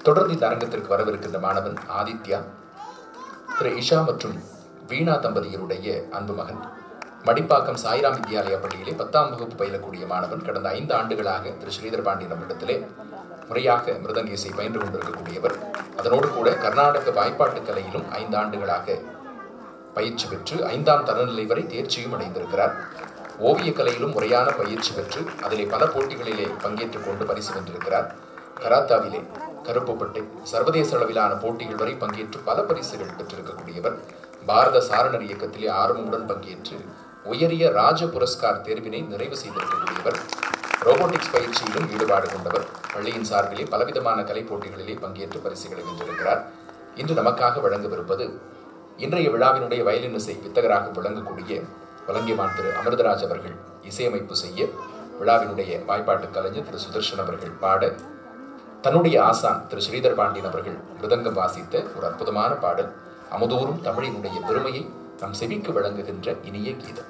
தொடர்ந்து இந்த அரங்கத்திற்கு வரவிருக்கின்ற மாணவன் ஆதித்யா திரு இஷா மற்றும் வீணா தம்பதியருடைய அன்பு மகன் மடிப்பாக்கம் சாய்ராம் வித்யாலயா பள்ளியிலே பத்தாம் வகுப்பு பயிலக்கூடிய மாணவன் கடந்த ஐந்து ஆண்டுகளாக திரு ஸ்ரீதர் பாண்டியன் அவரிடத்திலே முறையாக மிருதங்க இசை பயின்று கொண்டிருக்கக்கூடியவர் அதனோடு கூட கர்நாடக வாய்ப்பாட்டுக் கலையிலும் ஐந்து ஆண்டுகளாக பயிற்சி பெற்று ஐந்தாம் தரநிலை வரை தேர்ச்சியும் அடைந்திருக்கிறார் ஓவியக் கலையிலும் முறையான பயிற்சி பெற்று அதிலே பல போட்டிகளிலே பங்கேற்றுக் கொண்டு பரிசு வென்றிருக்கிறார் கராத்தாவிலே கருப்புப்பட்டை சர்வதேச அளவிலான போட்டிகள் வரை பங்கேற்று பல பரிசுகள் பெற்றிருக்கக்கூடியவர் பாரத சாரணர் இயக்கத்திலே ஆர்வமுடன் பங்கேற்று உயரிய ராஜ புரஸ்கார் தேர்வினை நிறைவு செய்திருக்கக்கூடியவர் ரோபோட்டிக்ஸ் பயிற்சியிலும் ஈடுபாடு கொண்டவர் பள்ளியின் சார்பிலே பலவிதமான கலை போட்டிகளிலே பங்கேற்று பரிசுகளை வென்றிருக்கிறார் இன்று நமக்காக வழங்கவிருப்பது இன்றைய விழாவினுடைய வயலின் இசை வித்தகராக விளங்கக்கூடிய வலங்கிமான் திரு அமிர்தராஜ் அவர்கள் இசையமைப்பு செய்ய விழாவினுடைய வாய்ப்பாட்டு கலைஞர் திரு சுதர்ஷன் அவர்கள் பாட தன்னுடைய ஆசான் திரு ஸ்ரீதர் பாண்டியன் அவர்கள் மிருதங்கம் வாசித்த ஒரு அற்புதமான பாடல் அமுதூரும் தமிழினுடைய பெருமையை நம் செவிக்கு வழங்குகின்ற இனிய கீதம்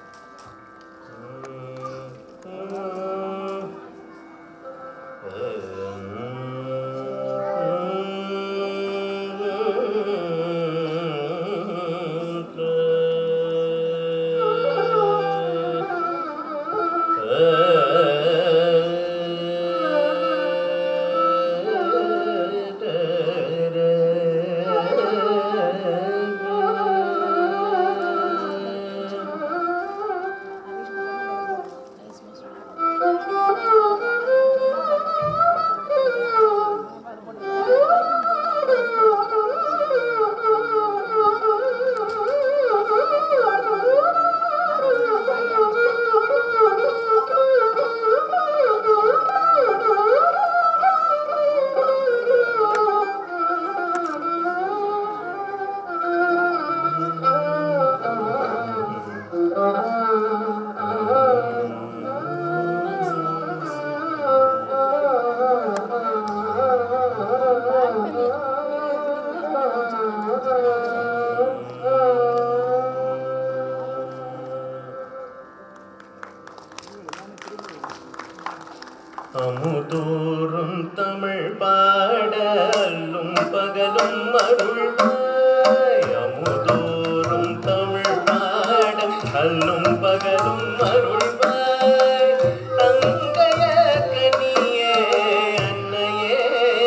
அமுதூரும் தமிழ் பாடலும் பகலும் அருள்வாய் அமுதூரும் தமிழ் பாட அல்லும் பகலும் அருள்வாய் அங்கைய கனியே அன்னையே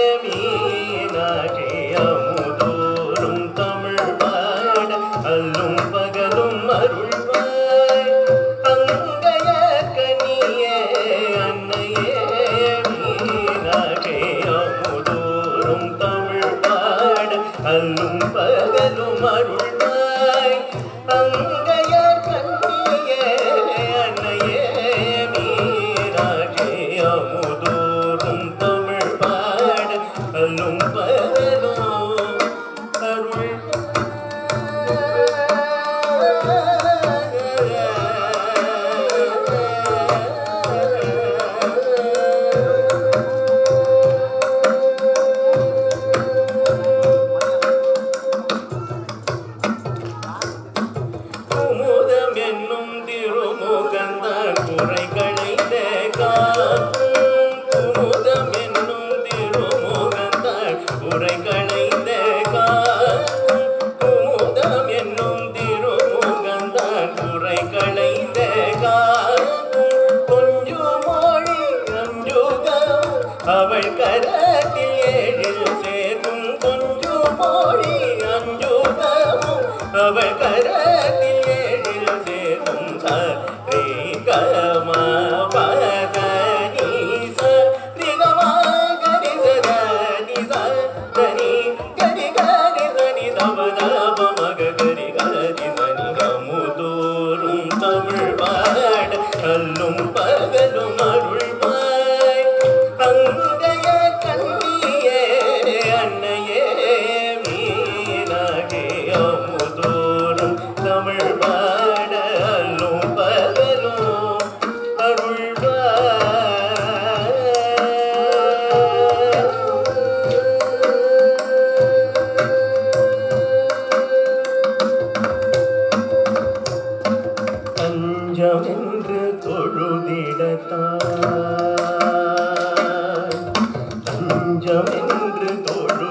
மீனாட்சி அமுதூரும் தமிழ் பாட அல்லும் பகலும் அருள்வாய் அங்கைய கனியே அன்னையே மீனாட்சி அமுதூரும் தமிழ் பாட அல்லும் பகலும் அருள்வாய் அங்கைய கண்ணியே அன்னையே மீனாட்சி அமுதூரும் தமிழ் பாட அல்லும் பகலும் குமுதம் என்னும் திருமுகந்தான் குறை களைந்த காக்கும் குமுதம் என்னும் திருமுகந்தான் குறை களைந்த காக்கும் குமுதம் என்னும் திருமுகந்தான் குறை களைந்த காக்கும் கொஞ்சு மொழி அஞ்சுகம் அவள் கரத்தில் ஏழில் சேர்க்கும் கொஞ்சு மொழி அஞ்சுகமும் அவள் கரத்தில் ஏழில் சேர்க்கும் சரி கமா பத நீச நிகமா கரி சத நிச தனி கரி கரி சனி தம தப மக கரி கரி சனி கமுதோறும் தமிழ் பாட அல்லும் பகலும் அருள்வாய் அங்கைய கண்ணியே அன்னையே மீனாகே அமுதோறும் தமிழ் பாட அல்லும் பகலும் தஞ்சமென்று தொழுதிடத்தான் தஞ்சமென்று தொழு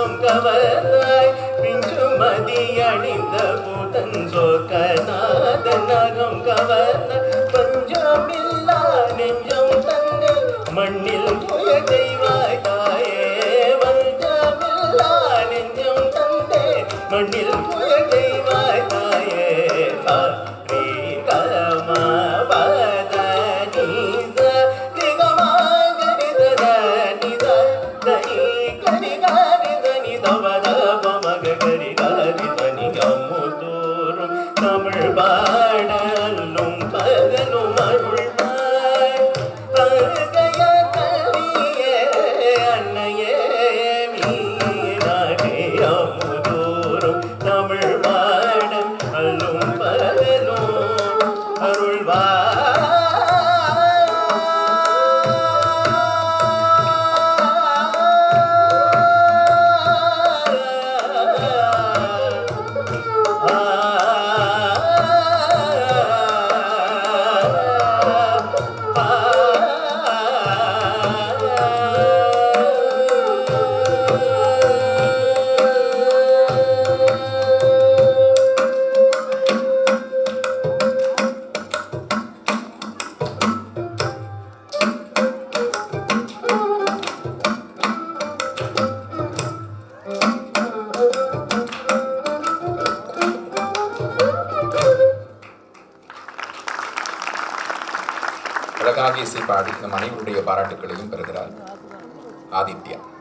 நகம் கவர்ந்தாய் பிஞ்சுமதி அணிந்த புதன் சோக்கநாத நகம் கவர்ந்த பஞ்சமில்லா நெஞ்சம் தந்து மண்ணில் புய செய்வாய் தாயே பஞ்சமில்லா நெஞ்சம் தந்தே மண்ணில் புய செய்வாய் தாயே சாரி கமா பத நீச நிகமா கரிதர நித தனி கரி கரி தனி தவத பமக கரி கரி தனி அமுதூரும் தமிழ் பாடலும் பகலும் அருள்வாய் பருகைய கவியே அன்னையே மீனாகே அமுதூரும் தமிழ் பாடம் அல்லும் பகலும் அழகாக இசை பாடி நம் அனைவருடைய பாராட்டுக்களையும் பெறுகிறார் ஆதித்யா